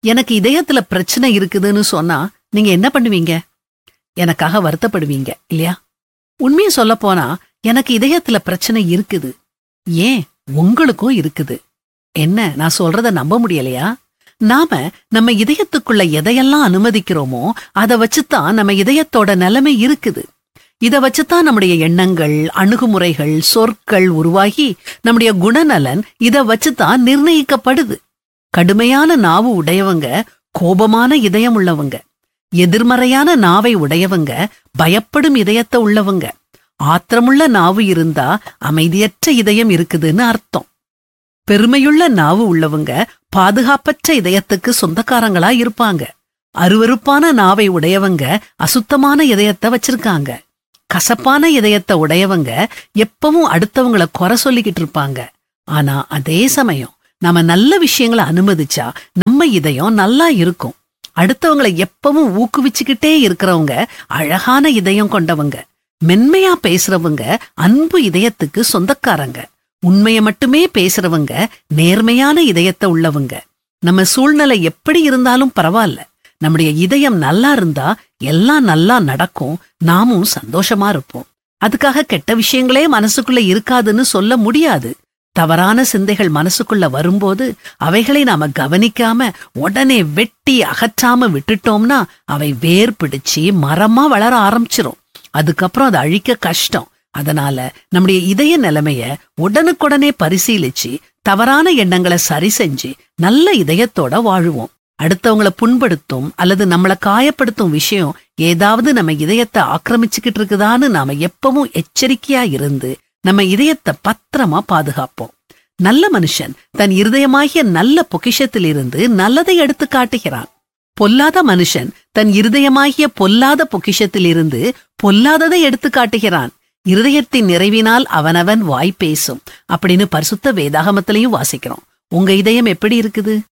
எனக்கு இதயத்துல பிரச்சனை இருக்குதுன்னு சொன்னா நீங்க என்ன பண்ணுவீங்க எனக்காக வருத்தப்படுவீங்க இல்லையா உண்மையை சொல்ல போனா எனக்கு இதயத்துல பிரச்சனை இருக்குது ஏன் உங்களுக்கும் இருக்குது என்ன நான் சொல்றத நம்ப முடியலையா நாம நம்ம இதயத்துக்குள்ள எதையெல்லாம் அனுமதிக்கிறோமோ அதை வச்சுதான் நம்ம இதயத்தோட நிலைமை இருக்குது இத வச்சுதான் நம்முடைய எண்ணங்கள் அணுகுமுறைகள் சொற்கள் உருவாகி நம்முடைய குணநலன் இத வச்சுதான் நிர்ணயிக்கப்படுது கடுமையான நாவு உடையவங்க கோபமான இதயம் உள்ளவங்க எதிர்மறையான நாவை உடையவங்க பயப்படும் இதயத்தை உள்ளவங்க ஆத்திரமுள்ள நாவு இருந்தா அமைதியற்ற இதயம் இருக்குதுன்னு அர்த்தம் பெருமையுள்ள நாவு உள்ளவங்க பாதுகாப்பற்ற இதயத்துக்கு சொந்தக்காரங்களா இருப்பாங்க அருவருப்பான நாவை உடையவங்க அசுத்தமான இதயத்தை வச்சிருக்காங்க கசப்பான இதயத்தை உடையவங்க எப்பவும் அடுத்தவங்கள குறை சொல்லிக்கிட்டு இருப்பாங்க ஆனா அதே சமயம் நாம நல்ல விஷயங்களை அனுமதிச்சா நம்ம இதயம் நல்லா இருக்கும் அடுத்தவங்களை எப்பவும் ஊக்குவிச்சுக்கிட்டே இருக்கிறவங்க அழகான இதயம் கொண்டவங்க மென்மையா பேசுறவங்க அன்பு இதயத்துக்கு சொந்தக்காரங்க உண்மைய மட்டுமே பேசுறவங்க நேர்மையான இதயத்தை உள்ளவங்க நம்ம சூழ்நிலை எப்படி இருந்தாலும் பரவாயில்ல நம்முடைய இதயம் நல்லா இருந்தா எல்லாம் நல்லா நடக்கும் நாமும் சந்தோஷமா இருப்போம் அதுக்காக கெட்ட விஷயங்களே மனசுக்குள்ள இருக்காதுன்னு சொல்ல முடியாது தவறான சிந்தைகள் மனசுக்குள்ள வரும்போது அவைகளை நாம கவனிக்காம உடனே வெட்டி அகற்றாம விட்டுட்டோம்னா அவை வேர் பிடிச்சு மரமா வளர ஆரம்பிச்சிரும் அதுக்கப்புறம் அதை அழிக்க கஷ்டம் அதனால நம்முடைய இதய நிலைமைய உடனுக்குடனே பரிசீலிச்சு தவறான எண்ணங்களை சரி செஞ்சு நல்ல இதயத்தோட வாழுவோம் அடுத்தவங்கள புண்படுத்தும் அல்லது நம்மள காயப்படுத்தும் விஷயம் ஏதாவது நம்ம இதயத்தை ஆக்கிரமிச்சுக்கிட்டு இருக்குதான்னு நாம எப்பவும் எச்சரிக்கையா இருந்து நம்ம இதயத்தை பத்திரமா பாதுகாப்போம் நல்ல மனுஷன் தன் இருதயமாகிய நல்ல பொக்கிஷத்திலிருந்து நல்லதை எடுத்து காட்டுகிறான் பொல்லாத மனுஷன் தன் இருதயமாகிய பொல்லாத பொக்கிஷத்திலிருந்து பொல்லாததை எடுத்து காட்டுகிறான் இருதயத்தின் நிறைவினால் அவனவன் வாய் பேசும் அப்படின்னு பரிசுத்த வேதாகமத்திலையும் வாசிக்கிறோம் உங்க இதயம் எப்படி இருக்குது